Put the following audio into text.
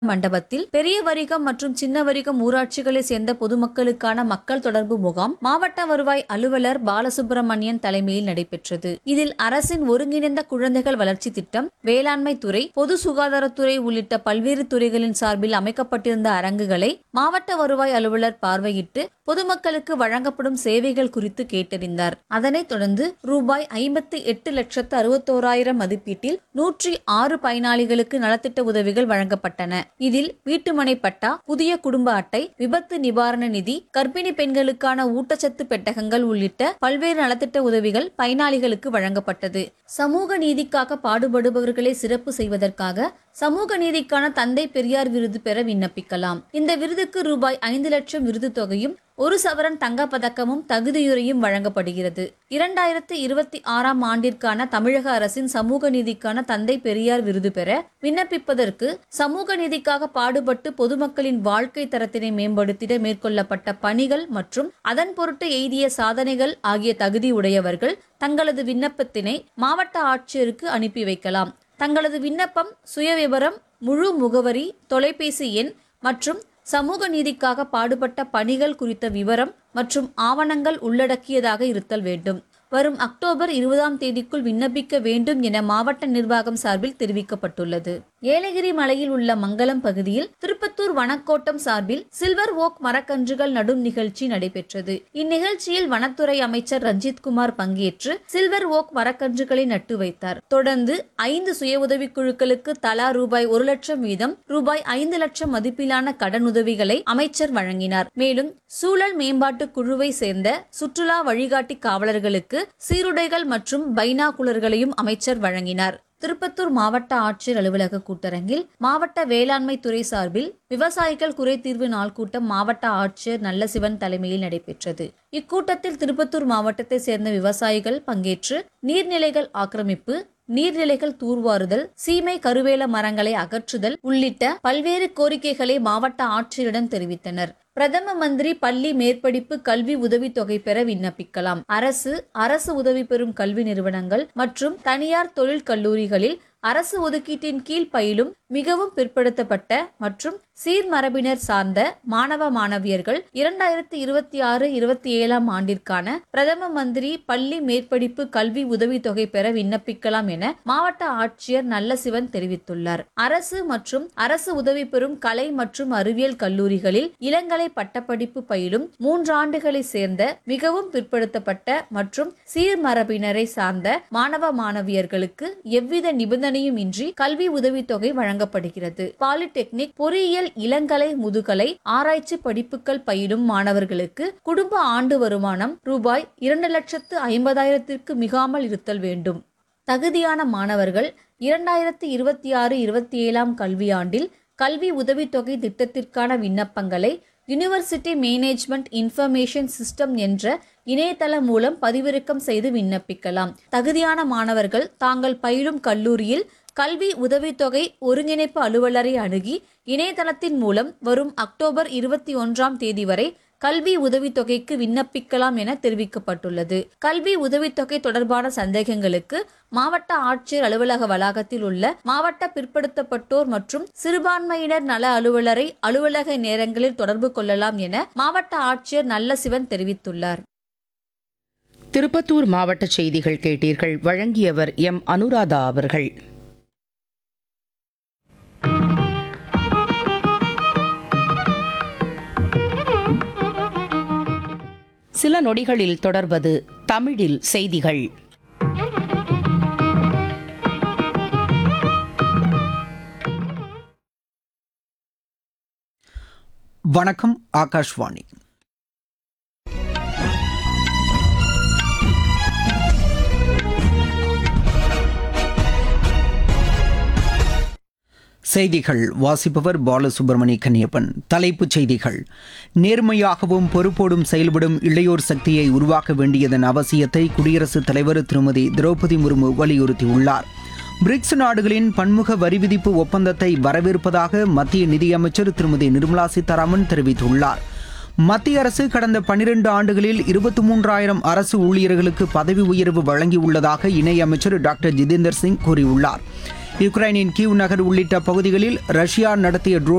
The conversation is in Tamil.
மண்டபத்தில் பெரிய வரிகம் மற்றும் சின்ன வரிகம் ஊராட்சிகளை சேர்ந்த பொதுமக்களுக்கான மக்கள் தொடர்பு முகாம் மாவட்ட வருவாய் அலுவலர் பாலசுப்பிரமணியன் தலைமையில் நடைபெற்றது இதில் அரசின் ஒருங்கிணைந்த குழந்தைகள் வளர்ச்சி திட்டம் வேளாண்மை துறை பொது சுகாதாரத்துறை உள்ளிட்ட பல்வேறு துறைகளின் சார்பில் அமைக்கப்பட்டிருந்த அரங்குகளை மாவட்ட வருவாய் அலுவலர் பார்வையிட்டு பொதுமக்களுக்கு வழங்கப்படும் சேவைகள் குறித்து கேட்டறிந்தார் அதனைத் தொடர்ந்து ரூபாய் ஐம்பத்தி எட்டு லட்சத்து அறுபத்தோராயிரம் மதிப்பீட்டில் நூற்றி ஆறு பயனாளிகளுக்கு நலத்திட்ட உதவிகள் வழங்கப்பட்டன இதில் வீட்டுமனை பட்டா புதிய குடும்ப அட்டை விபத்து நிவாரண நிதி கர்ப்பிணி பெண்களுக்கான ஊட்டச்சத்து பெட்டகங்கள் உள்ளிட்ட பல்வேறு நலத்திட்ட உதவிகள் பயனாளிகளுக்கு வழங்கப்பட்டது சமூக நீதிக்காக பாடுபடுபவர்களை சிறப்பு செய்வதற்காக சமூக நீதிக்கான தந்தை பெரியார் விருது பெற விண்ணப்பிக்கலாம் இந்த விருதுக்கு ரூபாய் ஐந்து லட்சம் விருது தொகையும் ஒரு சவரன் தங்கப் பதக்கமும் தகுதியுரையும் வழங்கப்படுகிறது இரண்டாயிரத்தி இருபத்தி ஆறாம் ஆண்டிற்கான தமிழக அரசின் சமூக நீதிக்கான தந்தை பெரியார் விருது பெற விண்ணப்பிப்பதற்கு சமூக நீதிக்காக பாடுபட்டு பொதுமக்களின் வாழ்க்கை தரத்தினை மேம்படுத்திட மேற்கொள்ளப்பட்ட பணிகள் மற்றும் அதன் பொருட்டு எய்திய சாதனைகள் ஆகிய தகுதி உடையவர்கள் தங்களது விண்ணப்பத்தினை மாவட்ட ஆட்சியருக்கு அனுப்பி வைக்கலாம் தங்களது விண்ணப்பம் சுயவிவரம் முழு முகவரி தொலைபேசி எண் மற்றும் சமூக நீதிக்காக பாடுபட்ட பணிகள் குறித்த விவரம் மற்றும் ஆவணங்கள் உள்ளடக்கியதாக இருத்தல் வேண்டும் வரும் அக்டோபர் இருபதாம் தேதிக்குள் விண்ணப்பிக்க வேண்டும் என மாவட்ட நிர்வாகம் சார்பில் தெரிவிக்கப்பட்டுள்ளது ஏலகிரி மலையில் உள்ள மங்கலம் பகுதியில் திருப்பத்தூர் வனக்கோட்டம் சார்பில் சில்வர் ஓக் மரக்கன்றுகள் நடும் நிகழ்ச்சி நடைபெற்றது இந்நிகழ்ச்சியில் வனத்துறை அமைச்சர் ரஞ்சித் குமார் பங்கேற்று சில்வர் ஓக் மரக்கன்றுகளை நட்டு வைத்தார் தொடர்ந்து ஐந்து சுய உதவிக் குழுக்களுக்கு தலா ரூபாய் ஒரு லட்சம் வீதம் ரூபாய் ஐந்து லட்சம் மதிப்பிலான கடனுதவிகளை அமைச்சர் வழங்கினார் மேலும் சூழல் மேம்பாட்டு குழுவை சேர்ந்த சுற்றுலா வழிகாட்டி காவலர்களுக்கு சீருடைகள் மற்றும் பைனாகுலர்களையும் அமைச்சர் வழங்கினார் திருப்பத்தூர் மாவட்ட ஆட்சியர் அலுவலக கூட்டரங்கில் மாவட்ட வேளாண்மை துறை சார்பில் விவசாயிகள் குறை தீர்வு நாள் கூட்டம் மாவட்ட ஆட்சியர் நல்லசிவன் தலைமையில் நடைபெற்றது இக்கூட்டத்தில் திருப்பத்தூர் மாவட்டத்தை சேர்ந்த விவசாயிகள் பங்கேற்று நீர்நிலைகள் ஆக்கிரமிப்பு நீர்நிலைகள் தூர்வாறுதல் சீமை கருவேல மரங்களை அகற்றுதல் உள்ளிட்ட பல்வேறு கோரிக்கைகளை மாவட்ட ஆட்சியரிடம் தெரிவித்தனர் பிரதம மந்திரி பள்ளி மேற்படிப்பு கல்வி உதவித்தொகை பெற விண்ணப்பிக்கலாம் அரசு அரசு உதவி பெறும் கல்வி நிறுவனங்கள் மற்றும் தனியார் தொழில் கல்லூரிகளில் அரசு ஒதுக்கீட்டின் கீழ் பயிலும் மிகவும் பிற்படுத்தப்பட்ட மற்றும் சீர்மரபினர் சார்ந்த மாணவ மாணவியர்கள் இரண்டாயிரத்தி இருபத்தி ஆறு இருபத்தி ஏழாம் ஆண்டிற்கான பிரதம மந்திரி பள்ளி மேற்படிப்பு கல்வி உதவித்தொகை பெற விண்ணப்பிக்கலாம் என மாவட்ட ஆட்சியர் நல்லசிவன் தெரிவித்துள்ளார் அரசு மற்றும் அரசு உதவி பெறும் கலை மற்றும் அறிவியல் கல்லூரிகளில் இளங்கலை பட்டப்படிப்பு பயிலும் மூன்று ஆண்டுகளை சேர்ந்த மிகவும் பிற்படுத்தப்பட்ட மற்றும் சீர்மரபினரை சார்ந்த மாணவ மாணவியர்களுக்கு எவ்வித நிபந்தனையும் இன்றி கல்வி உதவித்தொகை வழங்கப்படுகிறது பாலிடெக்னிக் பொறியியல் இளங்கலை முதுகலை ஆராய்ச்சி படிப்புகள் பயிலும் மாணவர்களுக்கு குடும்ப ஆண்டு வருமானம் ரூபாய் இரண்டு லட்சத்து ஐம்பதாயிரத்திற்கு மிகாமல் இருத்தல் வேண்டும் தகுதியான மாணவர்கள் இரண்டாயிரத்தி இருபத்தி ஆறு இருபத்தி ஏழாம் கல்வியாண்டில் கல்வி உதவித்தொகை திட்டத்திற்கான விண்ணப்பங்களை யுனிவர்சிட்டி மேனேஜ்மெண்ட் இன்ஃபர்மேஷன் சிஸ்டம் என்ற இணையதளம் மூலம் பதிவிறக்கம் செய்து விண்ணப்பிக்கலாம் தகுதியான மாணவர்கள் தாங்கள் பயிலும் கல்லூரியில் கல்வி உதவித்தொகை ஒருங்கிணைப்பு அலுவலரை அணுகி இணையதளத்தின் மூலம் வரும் அக்டோபர் இருபத்தி ஒன்றாம் தேதி வரை கல்வி உதவித்தொகைக்கு விண்ணப்பிக்கலாம் என தெரிவிக்கப்பட்டுள்ளது கல்வி உதவித்தொகை தொடர்பான சந்தேகங்களுக்கு மாவட்ட ஆட்சியர் அலுவலக வளாகத்தில் உள்ள மாவட்ட பிற்படுத்தப்பட்டோர் மற்றும் சிறுபான்மையினர் நல அலுவலரை அலுவலக நேரங்களில் தொடர்பு கொள்ளலாம் என மாவட்ட ஆட்சியர் நல்லசிவன் தெரிவித்துள்ளார் திருப்பத்தூர் மாவட்ட செய்திகள் கேட்டீர்கள் வழங்கியவர் எம் அனுராதா அவர்கள் சில நொடிகளில் தொடர்வது தமிழில் செய்திகள் வணக்கம் ஆகாஷ்வாணி செய்திகள் வாசிப்பவர் பாலசுப்ரமணிய கன்னியப்பன் தலைப்புச் செய்திகள் நேர்மையாகவும் பொறுப்போடும் செயல்படும் இளையோர் சக்தியை உருவாக்க வேண்டியதன் அவசியத்தை குடியரசுத் தலைவர் திருமதி திரௌபதி முர்மு வலியுறுத்தியுள்ளார் பிரிக்ஸ் நாடுகளின் பன்முக வரி விதிப்பு ஒப்பந்தத்தை வரவேற்பதாக மத்திய நிதியமைச்சர் திருமதி நிர்மலா சீதாராமன் தெரிவித்துள்ளார் மத்திய அரசு கடந்த பனிரெண்டு ஆண்டுகளில் இருபத்தி மூன்றாயிரம் அரசு ஊழியர்களுக்கு பதவி உயர்வு வழங்கியுள்ளதாக இணையமைச்சர் டாக்டர் ஜிதேந்தர் சிங் கூறியுள்ளார் யுக்ரைனின் கீவ் நகர் உள்ளிட்ட பகுதிகளில் ரஷ்யா நடத்திய ட்ரோன்